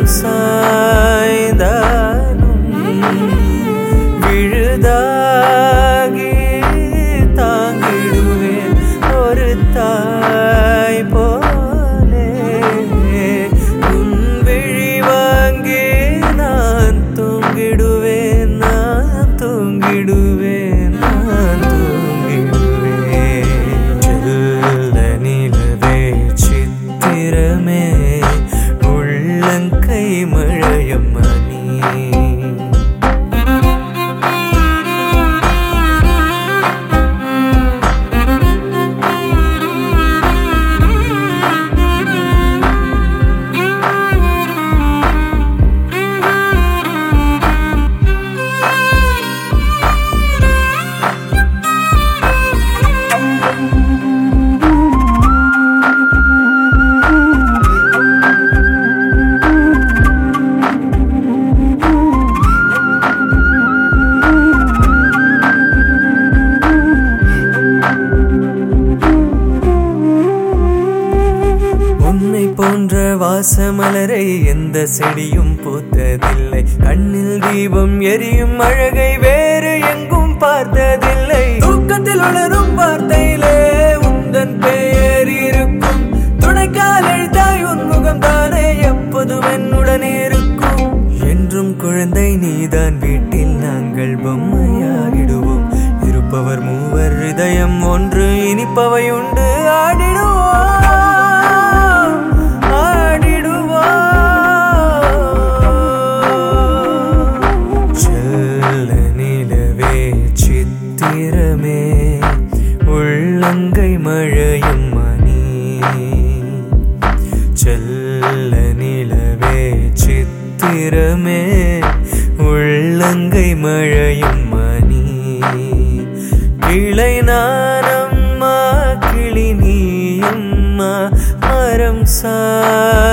மரம் சாய்ந்தாலும் விழுதாகி தாங்கிடுவேன் ஒரு தாய் போலே உன் விழி வாங்கி நான் தூங்கிடுவேன் நான் தூங்கிடுவேன் நான் தூங்கிடுவேன் செல்ல நிலவே சித்திரமே உள்ளங்கை மழையம்மா நீ உன்னை போன்ற வாசமலரை எந்த செடியும் பூத்ததில்லை கண்ணில் தீபம் எரியும் அழகை வேறு எங்கும் பார்த்ததில்லை தூக்கத்தில் உணரும் வார்த்தையிலே உந்தன் பெயர் இருக்கும் துணைக்கால் எழுத்தாய் உன் முகம் தானே எப்போதும் என்னுடன் இருக்கும் என்றும் குழந்தை நீதான் வீட்டில் நாங்கள் பொம்மையாகிடுவோம் இருப்பவர் மூவர் இதயம் ஒன்று இனிப்பவை உண்டு ஆடிடுவோம் ஆடிடுவோம் செல்ல நிலவே சித்திரமே உள்ளங்கை மழையும் மணி செல்ல நிலவே சித்திரமே உள்ளங்கை மழையும் மணி கிளை நானம்மா கிளி நீயம்மா மரம் சாய்ந்தாலும்